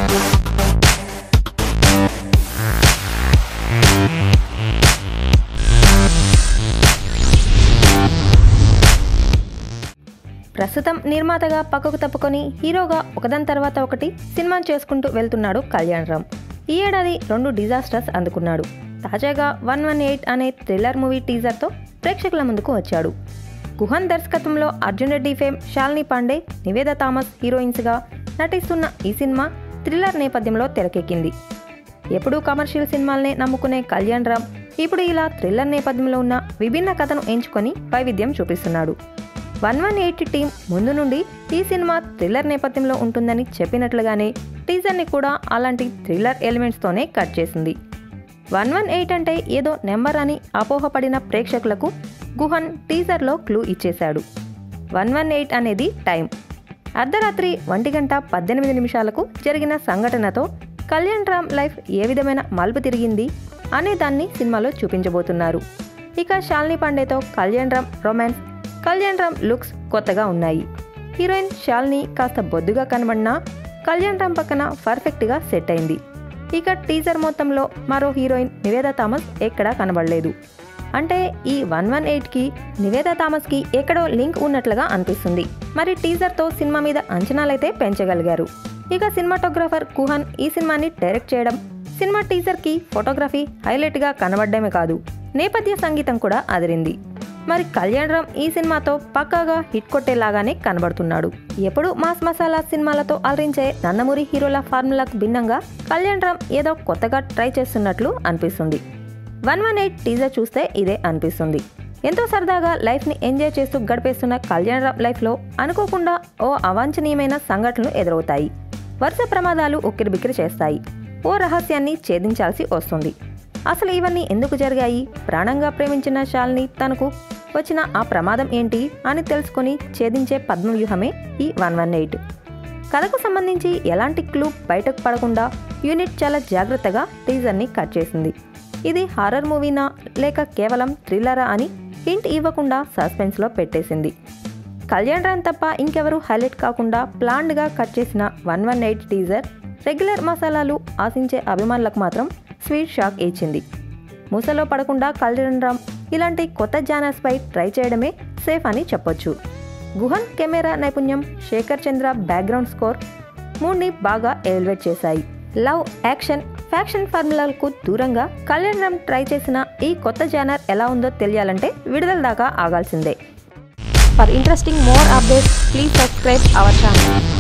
ప్రస్తుతం నిర్మాతగా పక్కకు తప్పుకొని హీరోగా ఒకదాని తర్వాత ఒకటి సినిమా చేసుకుంటూ వెళ్తున్నాడు కళ్యాణ్ రామ్ ఈ ఏడాది రెండు డిజాస్టర్స్ అందుకున్నాడు తాజాగా వన్ వన్ ఎయిట్ అనే థ్రిల్లర్ మూవీ టీజర్తో ప్రేక్షకుల ముందుకు వచ్చాడు గుహన్ దర్శకత్వంలో అర్జున్ రెడ్డి ఫేమ్ శాలిని పాండే నివేద థామస్ హీరోయిన్స్గా నటిస్తున్న ఈ సినిమా థ్రిల్లర్ నేపథ్యంలో తెరకెక్కింది ఎప్పుడూ కమర్షియల్ సినిమాలనే నమ్ముకునే కళ్యాణ్ రామ్ ఇప్పుడు ఇలా థ్రిల్లర్ నేపథ్యంలో ఉన్న విభిన్న కథను ఎంచుకొని వైవిధ్యం చూపిస్తున్నాడు వన్ వన్ ఎయిట్ టీం ముందు నుండి ఈ సినిమా థ్రిల్లర్ నేపథ్యంలో ఉంటుందని చెప్పినట్లుగానే టీజర్ని కూడా అలాంటి థ్రిల్లర్ ఎలిమెంట్స్తోనే కట్ చేసింది వన్ వన్ ఎయిట్ అంటే ఏదో నెంబర్ అని అపోహపడిన ప్రేక్షకులకు గుహన్ టీజర్లో క్లూ ఇచ్చేశాడు వన్ వన్ ఎయిట్ అనేది టైం అర్ధరాత్రి ఒంటి గంట పద్దెనిమిది నిమిషాలకు జరిగిన సంఘటనతో కళ్యాణ్ రామ్ లైఫ్ ఏ విధమైన మలుపు తిరిగింది అనే దాన్ని సినిమాలో చూపించబోతున్నారు ఇక శాలిని పాండేతో కళ్యాణ్ రామ్ రొమాన్స్ కళ్యాణ్ రామ్ లుక్స్ కొత్తగా ఉన్నాయి హీరోయిన్ శాలిని కాస్త బొద్దుగా కనబడినా కళ్యాణ్ రామ్ పక్కన పర్ఫెక్ట్గా సెట్ అయింది ఇక టీజర్ మొత్తంలో మరో హీరోయిన్ నివేద థామస్ ఎక్కడా కనబడలేదు అంటే ఈ వన్ వన్ ఎయిట్కి నివేద థామస్కి ఎక్కడో లింక్ ఉన్నట్లుగా అనిపిస్తుంది మరి టీజర్తో సినిమా మీద అంచనాలైతే పెంచగలిగారు ఇక సినిమాటోగ్రాఫర్ కుహన్ ఈ సినిమాని డైరెక్ట్ చేయడం సినిమా టీజర్కి ఫోటోగ్రఫీ హైలైట్గా కనబడమే కాదు నేపథ్య సంగీతం కూడా అదిరింది మరి కళ్యాణ్ రామ్ ఈ సినిమాతో పక్కాగా హిట్ కొట్టేలాగానే కనబడుతున్నాడు ఎప్పుడు మాస్ మసాలా సినిమాలతో అలరించే నందమూరి హీరోల ఫార్ములాకు భిన్నంగా కళ్యాణ్ రామ్ ఏదో కొత్తగా ట్రై చేస్తున్నట్లు అనిపిస్తుంది వన్ వన్ ఎయిట్ టీజర్ చూస్తే ఇదే అనిపిస్తుంది ఎంతో సరదాగా లైఫ్ని ఎంజాయ్ చేస్తూ గడిపేస్తున్న కళ్యాణ్ రామ్ లైఫ్లో అనుకోకుండా ఓ అవాంఛనీయమైన సంఘటనలు ఎదురవుతాయి వరుస ప్రమాదాలు ఉక్కిరిబిక్కిరి చేస్తాయి ఓ రహస్యాన్ని ఛేదించాల్సి వస్తుంది అసలు ఇవన్నీ ఎందుకు జరిగాయి ప్రాణంగా ప్రేమించిన శాలిని తనకు వచ్చిన ఆ ప్రమాదం ఏంటి అని తెలుసుకొని ఛేదించే పద్మవ్యూహమే ఈ వన్ వన్ ఎయిట్ కథకు సంబంధించి ఎలాంటి క్లూ బయటకు పడకుండా యూనిట్ చాలా జాగ్రత్తగా టీజర్ని కట్ చేసింది ఇది హారర్ మూవీనా లేక కేవలం థ్రిల్లరా అని హింట్ ఇవ్వకుండా సస్పెన్స్లో పెట్టేసింది కళ్యాణ్ రామ్ తప్ప ఇంకెవరూ హైలైట్ కాకుండా ప్లాన్డ్గా కట్ చేసిన one one eight teaser regular మసాలాలు ఆశించే అభిమానులకు మాత్రం స్వీట్ షాక్ ఇచ్చింది మూసలో పడకుండా కళ్యాణ్ రామ్ ఇలాంటి కొత్త జానర్స్పై ట్రై చేయడమే సేఫ్ అని చెప్పొచ్చు గుహన్ కెమెరా నైపుణ్యం శేఖర్ చంద్ర బ్యాక్గ్రౌండ్ స్కోర్ మూడ్ని బాగా ఎలివేట్ చేశాయి లవ్ యాక్షన్ ఫ్యాక్షన్ ఫార్ములాలకు దూరంగా కళ్యాణ్ రామ్ ట్రై చేసిన ఈ కొత్త జానర్ ఎలా ఉందో తెలియాలంటే విడుదల దాకా ఆగాల్సిందే For interesting more updates, please subscribe our channel.